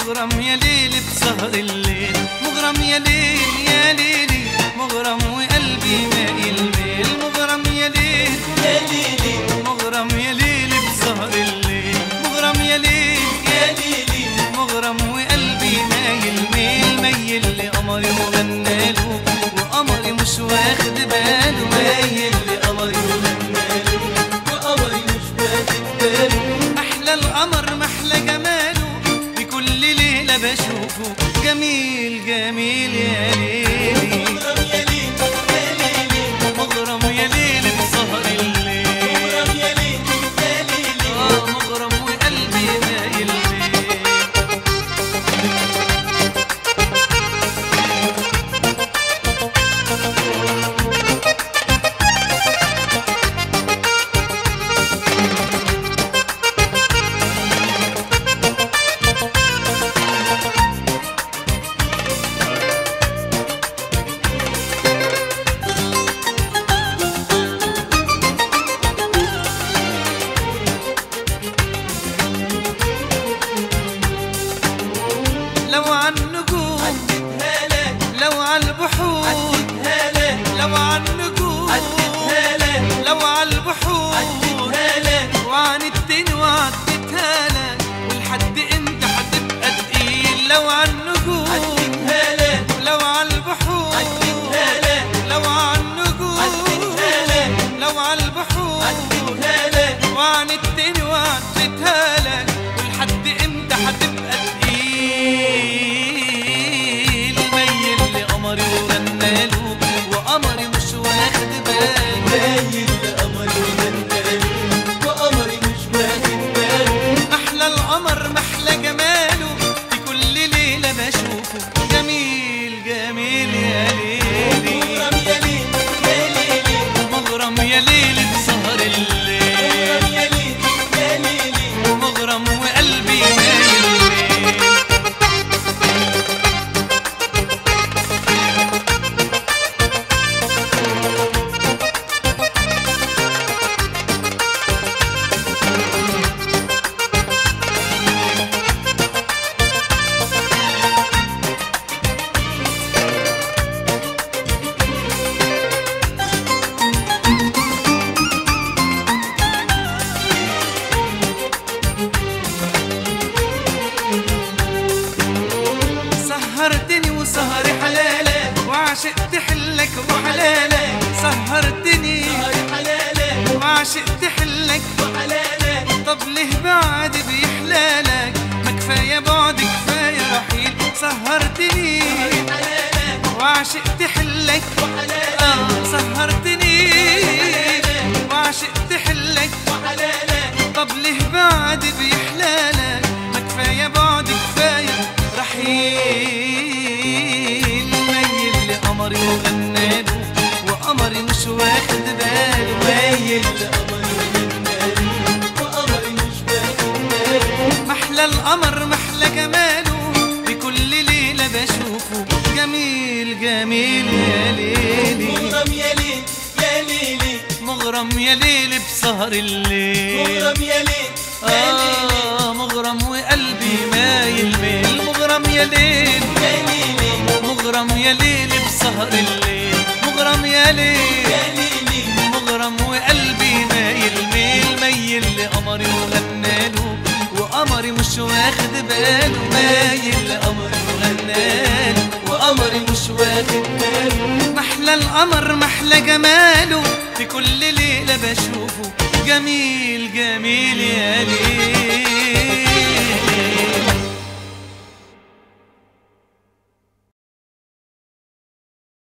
مغرم يا ليل بسهر الليل مغرم يا ليل يا ليلي مغرم وقلبي مايل ميل مغرم يا ليل يا ليلي مغرم يا ليل بسهر الليل مغرم يا ليل يا ليلي مغرم وقلبي مايل ميل ميل لقمري وغناله وقمري مش واخد باله مايل لقمري وغناله وقمري مش واخد باله احلى القمر محلى جماله بكل ليله بشوفه جميل جميل يا ليلي مغرم يا ليل يا ليلي مغرم يا ليل بسهر الليل مغرم يا ليل يا ليلي آه مغرم وقلبي مايل ليه لو عن نجوم عدتها لك لو على البحور عدتها لك لو عن نجوم عدتها لك لو على البحور عدتها لك وعندتني وعدتها لك ولحد امتى هتبقى تقيل لو عن نجوم عدتها لك لو على البحور عدتها لك لو على النجوم عدتها لك لو على البحور عدتها لك وعندتني وعدتها لك ولحد امتى هتبقى تقيل ميل لقمري وغناله وقمري مش واخد باله مايل لقمري وغناله وقمري مش واخد باله احلى القمر محلى جماله في كل ليله بشوفه جميل جميل يا ليلي مغرم يا ليل يا ليلي مغرم يا ليل بسهر الليل مغرم يا ليل يا ليلي مغرم وقلبي مايل ليه سهرتني وسهري حلالك وعشقت حلك وحلالك سهرتني سهري حلالك وعشقت حلك وحلالك طب ليه بعد بيحلالك ما كفايه بعد كفايه رحيل سهرتني سهري حلالك وعشقت حلك وحلالك آه سهرتني وعشقت حلك وحلالك طب ليه بعد بيحلالك ما كفايه بعد كفايه رحيل ميل لقمري وغناله وقمري مش واخد باله ميل لقمري وغناله وقمري مش واخد باله محلى القمر محلى جماله بكل ليله بشوفه جميل جميل يا ليلي مغرم يا ليل يا ليلي مغرم يا ليل بسهر الليل مغرم يا ليل يا ليلي آه مغرم وقلبي مايل ميل مغرم يا ليل يا ليلي مغرم يا ليل بسهر الليل مغرم يا ليل يا ليلي مغرم وقلبي مايل ميل ميل لقمري وغناله وقمري مش واخد باله مايل لقمري وغناله وقمري مش واخد باله محلى القمر محلى جماله في كل ليلة بشوفه جميل